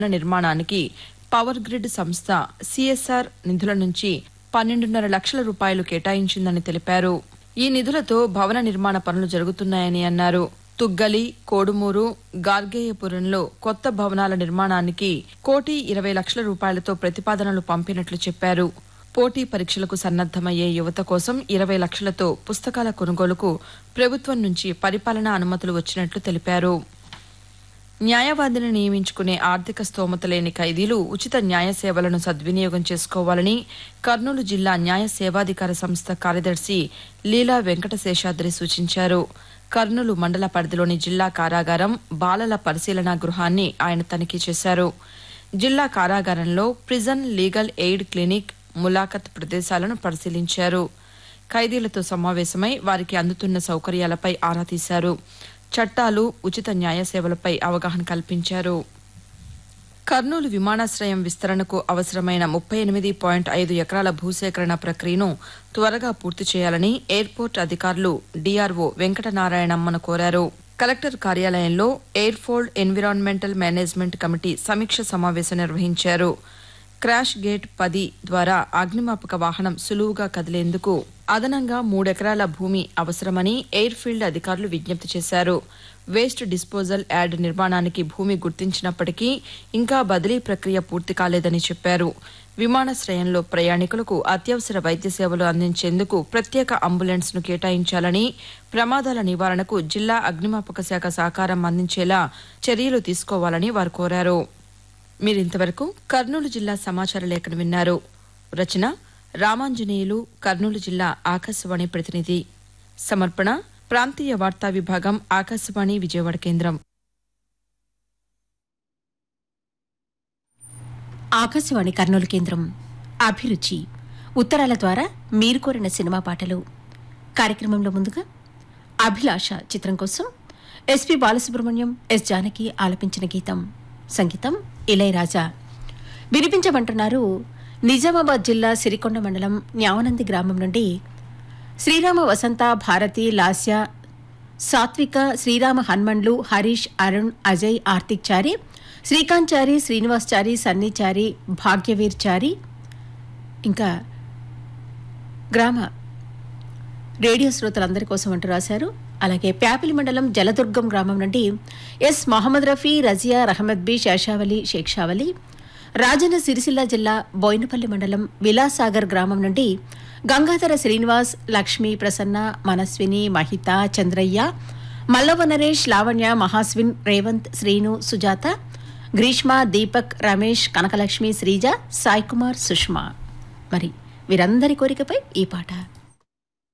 నిర్మాణానికి power grid సంస్థ CSR నిధుల నుంచి పన్నెండున్నర లక్షల రూపాయలు కేటాయించిందని తెలిపారు ఈ నిధులతో భవన నిర్మాణ పనులు జరుగుతున్నాయని అన్నారు తుగ్గలి కోడుమూరు గార్గేయపురంలో కొత్త భవనాల నిర్మాణానికి కోటి ఇరవై లక్షల రూపాయలతో ప్రతిపాదనలు పంపినట్లు చెప్పారు పోటీ పరీక్షలకు సన్నద్దమయ్యే యువత కోసం ఇరవై లక్షలతో పుస్తకాల కొనుగోలుకు ప్రభుత్వం నుంచి పరిపాలనా అనుమతులు వచ్చినట్లు తెలిపారు న్యాయవాదిని నియమించుకునే ఆర్థిక స్తోమత లేని ఖైదీలు ఉచిత న్యాయ సేవలను సద్వినియోగం చేసుకోవాలని కర్నూలు జిల్లా న్యాయ సేవాధికార సంస్థ కార్యదర్శి లీలా వెంకటశేషాద్రి సూచించారు కర్నూలు మండల పరిధిలోని జిల్లా కారాగారం బాలల పరిశీలనా గృహాన్ని ఆయన తనిఖీ చేశారు జిల్లా కారాగారంలో ప్రిజన్ లీగల్ ఎయిడ్ క్లినిక్ ములాఖత్ ప్రదేశాలను పరిశీలించారు ఖైదీలతో సమావేశమై వారికి అందుతున్న సౌకర్యాలపై ఆరా తీశారు చట్టాలు ఉచిత న్యాయ సేవలపై అవగాహన కల్పించారు కర్నూలు విమానాశ్రయం విస్తరణకు అవసరమైన ముప్పై ఎనిమిది పాయింట్ ఐదు ఎకరాల భూసేకరణ ప్రక్రియను త్వరగా పూర్తి చేయాలని ఎయిర్పోర్ట్ అధికారులు డీఆర్ఓ వెంకటనారాయణమ్మను కోరారు కలెక్టర్ కార్యాలయంలో ఎయిర్ఫోల్డ్ ఎన్విరాన్మెంటల్ మేనేజ్మెంట్ కమిటీ సమీక్ష సమావేశం నిర్వహించారు క్రాష్ గేట్ పది ద్వారా అగ్నిమాపక వాహనం సులువుగా కదిలేందుకు అదనంగా మూడెకరాల భూమి అవసరమని ఎయిర్ఫీల్డ్ అధికారులు విజ్ఞప్తి చేశారు వేస్ట్ డిస్పోజల్ యార్డ్ నిర్మాణానికి భూమి గుర్తించినప్పటికీ ఇంకా బదిలీ ప్రక్రియ పూర్తి కాలేదని చెప్పారు విమానాశ్రయంలో ప్రయాణికులకు అత్యవసర వైద్య సేవలు అందించేందుకు ప్రత్యేక అంబులెన్స్ ను కేటాయించాలని ప్రమాదాల నివారణకు జిల్లా అగ్నిమాపక శాఖ సహకారం అందించేలా చర్యలు తీసుకోవాలని వారు కోరారు మీరింతవరకు కర్నూలు జిల్లా సమాచార లేఖను విన్నారు రచన రామాంజనేయులు కర్నూలు జిల్లా ఆకాశవాణి ప్రతినిధి సమర్పణ ప్రాంతీయ వార్తా విభాగం ఆకాశవాణి విజయవాడ కేంద్రం ఆకాశవాణి కర్నూలు కేంద్రం అభిరుచి ఉత్తరాల ద్వారా మీరు కోరిన సినిమా పాటలు కార్యక్రమంలో ముందుగా అభిలాష చిత్రం కోసం ఎస్పి బాలసుబ్రహ్మణ్యం ఎస్ జానకి ఆలపించిన గీతం సంగీతం ఇళయరాజా వినిపించమంటున్నారు నిజామాబాద్ జిల్లా సిరికొండ మండలం న్యావనంది గ్రామం నుండి శ్రీరామ వసంత భారతి లాస్య సాత్విక శ్రీరామ హన్మండ్లు హరీష్ అరుణ్ అజయ్ ఆర్తిక్ చారి శ్రీకాంత్ చారి శ్రీనివాస్ చారి సన్నీ చారి భాగ్యవీర్ చారి ఇంకా గ్రామ రేడియో శ్రోతలందరి కోసం అంటూ రాశారు అలాగే ప్యాపిలి మండలం జలదుర్గం గ్రామం నుండి ఎస్ మొహమ్మద్ రఫీ రజియా రహమద్ బి శేషావలి షేక్షావలి రాజన్న సిరిసిల్ల జిల్లా బోయినపల్లి మండలం విలాసాగర్ గ్రామం నుండి గంగాధర శ్రీనివాస్ లక్ష్మి ప్రసన్న మనస్విని మహిత చంద్రయ్య మల్లవ నరేష్ లావణ్య మహాస్విన్ రేవంత్ శ్రీను సుజాత గ్రీష్మ దీపక్ రమేష్ కనకలక్ష్మి శ్రీజ సాయి కుమార్ సుష్మా మరి వీరందరి కోరికపై ఈ పాట